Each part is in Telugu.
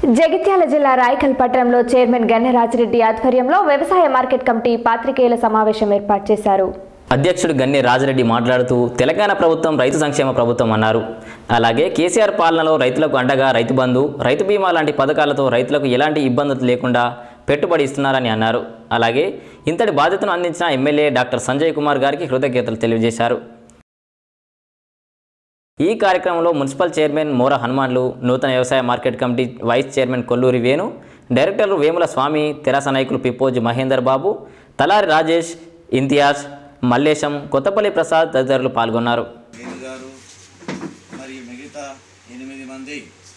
జగిత్యాల జిల్లా రాయకల్ పట్టణంలో చైర్మన్ గన్నెరాజిరెడ్డి ఆధ్వర్యంలో వ్యవసాయ మార్కెట్ కమిటీ పాత్రికేయుల సమావేశం ఏర్పాటు చేశారు అధ్యక్షుడు గన్ని రాజరెడ్డి మాట్లాడుతూ తెలంగాణ ప్రభుత్వం రైతు సంక్షేమ ప్రభుత్వం అన్నారు అలాగే కేసీఆర్ పాలనలో రైతులకు అండగా రైతు బంధు రైతు బీమా లాంటి పథకాలతో రైతులకు ఎలాంటి ఇబ్బందులు లేకుండా పెట్టుబడి ఇస్తున్నారని అన్నారు అలాగే ఇంతటి బాధ్యతను అందించిన ఎమ్మెల్యే డాక్టర్ సంజయ్ కుమార్ గారికి కృతజ్ఞతలు తెలియజేశారు ఈ కార్యక్రమంలో మున్సిపల్ చైర్మన్ మోర హనుమాన్లు నూతన వ్యవసాయ market committee vice chairman Kolluri Venu డైరెక్టర్లు వేముల స్వామి తెరాస నాయకులు పిప్పోజి మహేందర్ బాబు తలారి రాజేష్ ఇంతియాజ్ మల్లేశం కొత్తపల్లి ప్రసాద్ తదితరులు పాల్గొన్నారు వేణు గారు మరియు మిగతా ఎనిమిది మంది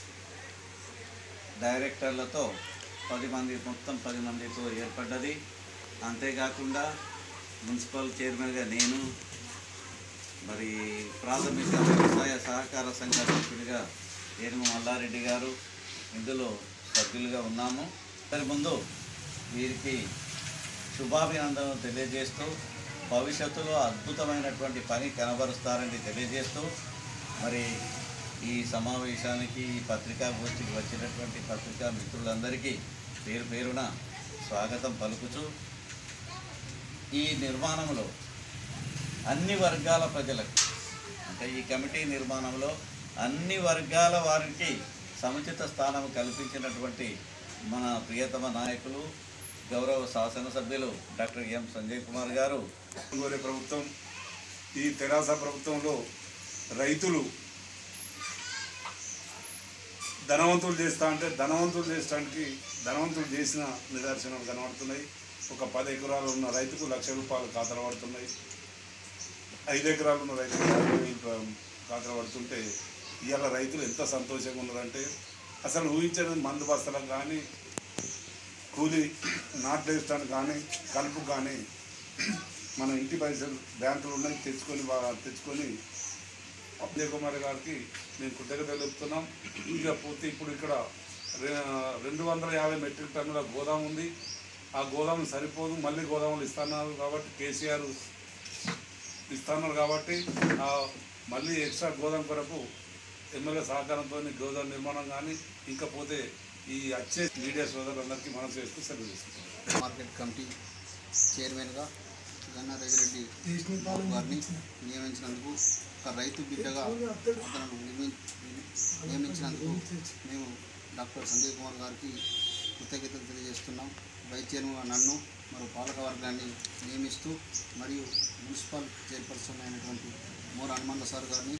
డైరెక్టర్లతో పది మంది మొత్తం పది మందితో ఏర్పడ్డది అంతేకాకుండా మున్సిపల్ చైర్మన్గా నేను మరి ప్రాథమిక వ్యవసాయ సహకార సంఘ అధ్యక్షుడిగా ఏనుగు మల్లారెడ్డి గారు ఇందులో సభ్యులుగా ఉన్నాము దాని ముందు వీరికి శుభాభినందనలు తెలియజేస్తూ భవిష్యత్తులో అద్భుతమైనటువంటి పని కనబరుస్తారని తెలియజేస్తూ మరి ఈ సమావేశానికి ఈ పత్రికా గోష్ఠికి వచ్చినటువంటి పత్రికా మిత్రులందరికీ పేరు పేరున స్వాగతం పలుకుచూ ఈ నిర్మాణంలో అన్ని వర్గాల ప్రజలకు అంటే ఈ కమిటీ నిర్మాణంలో అన్ని వర్గాల వారికి సముచిత స్థానం కల్పించినటువంటి మన ప్రియతమ నాయకులు గౌరవ శాసనసభ్యులు డాక్టర్ ఎం సంజయ్ కుమార్ గారు కోరే ప్రభుత్వం ఈ తెరాస ప్రభుత్వంలో రైతులు ధనవంతులు చేస్తా అంటే ధనవంతులు చేసడానికి ధనవంతులు చేసిన నిదర్శనాలు కనబడుతున్నాయి ఒక పది ఎకరాలు ఉన్న రైతుకు లక్ష రూపాయలు ఖాతాలు పడుతున్నాయి ఐదు ఎకరాలు ఉన్న రైతుకు యాభై వేలు ప- ఖాతాలు పడుతుంటే ఇవాళ రైతులు ఎంత సంతోషంగా ఉన్నారంటే అసలు ఊహించని మందు బస్తలకు కానీ కూలి నాట్లు వేయడానికి కానీ కలుపు కానీ మన ఇంటి పైసలు బ్యాంకులు ఉన్నాయి తెచ్చుకొని బాగా తెచ్చుకొని అబ్జయ్ కుమార్ గారికి మేము కృతజ్ఞతలు చెప్తున్నాం ఇక పూర్తి ఇప్పుడు ఇక్కడ రె- రెండు వందల యాభై మెట్రిక్ టన్నుల గోదాం ఉంది ఆ గోదాం సరిపోదు మళ్ళీ గోదాములు ఇస్తున్నారు కాబట్టి కేసీఆర్ ఇస్తున్నారు కాబట్టి ఆ మళ్ళీ ఎక్స్ట్రా గోదాం కొరకు ఎమ్మెల్యే సహకారంతో గోదాం నిర్మాణం కానీ ఇంకా పోతే ఈ వచ్చే మీడియా సోదరులందరికీ మనసు వేస్తూ సెలవు తీసుకుంటాం మార్కెట్ కమిటీ చైర్మన్గా గన్నా రెడ్డి గారిని నియమించినందుకు ఒక రైతు బిడ్డగా అతను నియమి- నియమించినందుకు మేము డాక్టర్ సంజయ్ కుమార్ గారికి కృతజ్ఞతలు తెలియజేస్తున్నాం వైస్ చైర్మన్గా నన్ను మరియు పాలక వర్గాన్ని నియమిస్తూ మరియు మున్సిపల్ చైర్పర్సన్ అయినటువంటి మోర హనుమంత సార్ గారిని